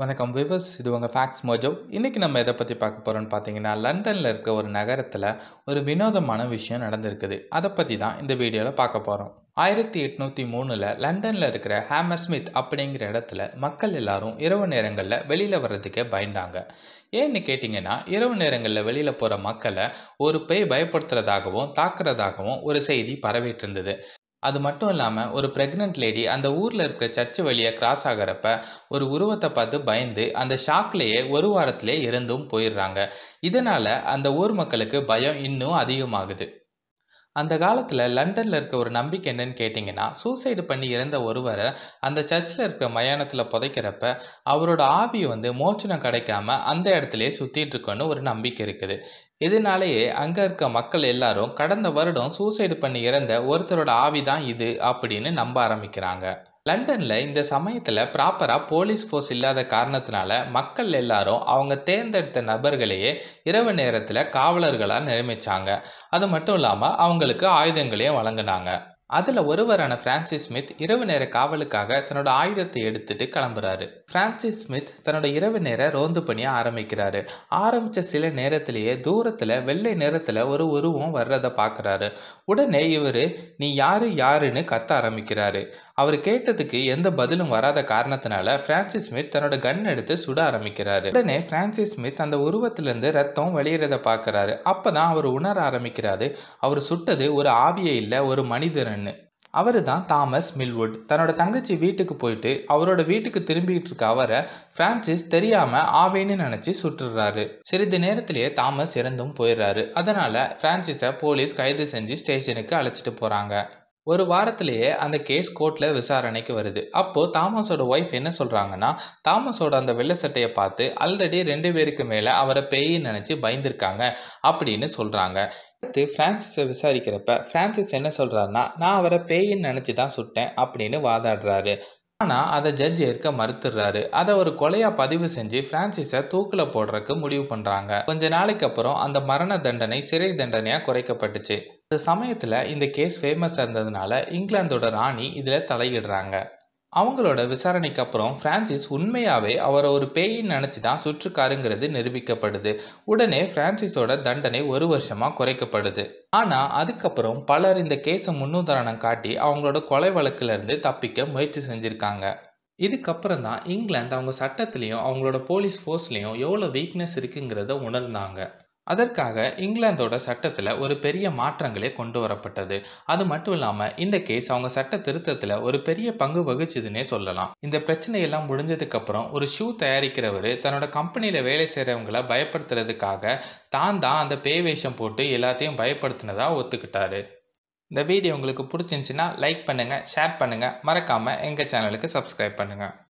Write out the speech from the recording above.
வணக்கம் விவஸ் இது உங்கள் ஃபேக்ஸ் மோஜோ இன்றைக்கி நம்ம எதை பற்றி பார்க்க போகிறோம்னு பார்த்தீங்கன்னா லண்டனில் இருக்க ஒரு நகரத்தில் ஒரு வினோதமான விஷயம் நடந்திருக்குது அதை பற்றி தான் இந்த வீடியோவில் பார்க்க போகிறோம் ஆயிரத்தி எட்நூற்றி மூணில் லண்டனில் இருக்கிற ஹேமஸ்மித் அப்படிங்கிற இடத்துல மக்கள் எல்லாரும் இரவு நேரங்களில் வெளியில் வர்றதுக்கே பயந்தாங்க ஏன்னு கேட்டிங்கன்னா இரவு நேரங்களில் வெளியில் போகிற மக்களை ஒரு பேய் பயப்படுத்துறதாகவும் தாக்குறதாகவும் ஒரு செய்தி பரவிட்டு இருந்தது அது மட்டும் இல்லாமல் ஒரு ப்ரெக்னென்ட் லேடி அந்த ஊரில் இருக்கிற சர்ச்சு வழியை கிராஸ் ஆகிறப்ப ஒரு உருவத்தை பார்த்து பயந்து அந்த ஷாக்லேயே ஒரு வாரத்திலே இறந்தும் போயிடுறாங்க இதனால் அந்த ஊர் மக்களுக்கு பயம் இன்னும் அதிகமாகுது அந்த காலத்தில் லண்டனில் இருக்க ஒரு நம்பிக்கை என்னன்னு கேட்டிங்கன்னா சூசைடு பண்ணி இறந்த ஒருவரை அந்த சர்ச்சில் இருக்கிற மயானத்தில் புதைக்கிறப்ப அவரோட ஆவி வந்து மோச்சனம் கிடைக்காம அந்த இடத்துலயே சுற்றிட்டு இருக்கோன்னு ஒரு நம்பிக்கை இருக்குது இதனாலேயே அங்கே இருக்க மக்கள் எல்லாரும் கடந்த வருடம் சூசைடு பண்ணி இறந்த ஒருத்தரோட ஆவி தான் இது அப்படின்னு நம்ப ஆரம்பிக்கிறாங்க லண்டனில் இந்த சமயத்தில் ப்ராப்பராக போலீஸ் ஃபோர்ஸ் இல்லாத காரணத்தினால மக்கள் எல்லாரும் அவங்க தேர்ந்தெடுத்த நபர்களையே இரவு நேரத்தில் காவலர்களாக நியமிச்சாங்க அது மட்டும் இல்லாமல் அவங்களுக்கு ஆயுதங்களையும் வழங்கினாங்க அதில் ஒருவரான பிரான்சிஸ் ஸ்மித் இரவு நேர காவலுக்காக தன்னோட ஆயுதத்தை எடுத்துட்டு கிளம்புறாரு பிரான்சிஸ் ஸ்மித் தன்னோட இரவு நேர ரோந்து பணியை ஆரம்பிக்கிறாரு ஆரம்பித்த சில நேரத்திலேயே தூரத்தில் வெள்ளை நேரத்தில் ஒரு உருவம் வர்றதை பார்க்குறாரு உடனே இவர் நீ யாரு யாருன்னு கத்த ஆரம்பிக்கிறாரு அவர் கேட்டதுக்கு எந்த பதிலும் வராத காரணத்தினால பிரான்சிஸ் ஸ்மித் தன்னோட கன் எடுத்து சுட ஆரம்பிக்கிறாரு உடனே பிரான்சிஸ் ஸ்மித் அந்த உருவத்திலிருந்து ரத்தம் வெளியேறத பார்க்கறாரு அப்பதான் அவர் உணர ஆரம்பிக்கிறாரு அவர் சுட்டது ஒரு ஆவியே இல்லை ஒரு மனிதன்னு அவர் தான் தாமஸ் மில்வுட் தன்னோட தங்கச்சி வீட்டுக்கு போயிட்டு அவரோட வீட்டுக்கு திரும்பிட்டு இருக்க அவரை பிரான்சிஸ் தெரியாம ஆவேன்னு நினைச்சு சுட்டுறாரு சிறிது நேரத்திலேயே தாமஸ் இறந்தும் போயிடுறாரு அதனால பிரான்சிஸை போலீஸ் கைது செஞ்சு ஸ்டேஷனுக்கு அழைச்சிட்டு போறாங்க ஒரு வாரத்திலேயே அந்த கேஸ் கோர்ட்டில் விசாரணைக்கு வருது அப்போது தாமஸோட ஒய்ஃப் என்ன சொல்கிறாங்கன்னா தாமஸோட அந்த வெள்ளை சட்டையை பார்த்து ஆல்ரெடி ரெண்டு பேருக்கு மேலே அவரை பேயின்னு நினச்சி பயந்துருக்காங்க அப்படின்னு சொல்கிறாங்க அடுத்து ஃப்ரான்சிஸை விசாரிக்கிறப்ப ஃப்ரான்சிஸ் என்ன சொல்கிறாருன்னா நான் அவரை பேயின்னு நினச்சி தான் சுட்டேன் அப்படின்னு வாதாடுறாரு ஆனால் அதை ஜட்ஜ் ஏற்க மறுத்துடுறாரு அதை ஒரு கொலையாக பதிவு செஞ்சு ஃப்ரான்சிஸை தூக்கில் போடுறதுக்கு முடிவு பண்ணுறாங்க கொஞ்ச நாளைக்கு அப்புறம் அந்த மரண தண்டனை சிறை தண்டனையாக குறைக்கப்பட்டுச்சு அந்த சமயத்தில் இந்த கேஸ் ஃபேமஸாக இருந்ததுனால இங்கிலாந்தோட ராணி இதில் தலையிடுறாங்க அவங்களோட விசாரணைக்கு அப்புறம் பிரான்சிஸ் உண்மையாகவே அவரை ஒரு பேயின்னு நினச்சி தான் சுற்றுக்காருங்கிறது நிரூபிக்கப்படுது உடனே பிரான்சிஸோட தண்டனை ஒரு வருஷமாக குறைக்கப்படுது ஆனால் அதுக்கப்புறம் பலர் இந்த கேஸை முன்னுதாரணம் காட்டி அவங்களோட கொலை வழக்கிலிருந்து தப்பிக்க முயற்சி செஞ்சுருக்காங்க இதுக்கப்புறம் தான் இங்கிலாந்து அவங்க சட்டத்திலையும் அவங்களோட போலீஸ் ஃபோர்ஸ்லேயும் எவ்வளோ வீக்னஸ் இருக்குங்கிறத உணர்ந்தாங்க அதற்காக இங்கிலாந்தோட சட்டத்தில் ஒரு பெரிய மாற்றங்களே கொண்டு வரப்பட்டது அது மட்டும் இல்லாமல் இந்த கேஸ் அவங்க சட்ட திருத்தத்தில் ஒரு பெரிய பங்கு வகிச்சதுன்னே சொல்லலாம் இந்த பிரச்சனையெல்லாம் முடிஞ்சதுக்கப்புறம் ஒரு ஷூ தயாரிக்கிறவர் தன்னோட கம்பெனியில் வேலை செய்கிறவங்கள பயப்படுத்துறதுக்காக தான் தான் அந்த பே வேஷம் போட்டு எல்லாத்தையும் பயப்படுத்தினதா ஒத்துக்கிட்டாரு இந்த வீடியோ உங்களுக்கு பிடிச்சிருந்துச்சின்னா லைக் பண்ணுங்கள் ஷேர் பண்ணுங்கள் மறக்காமல் எங்கள் சேனலுக்கு சப்ஸ்கிரைப் பண்ணுங்கள்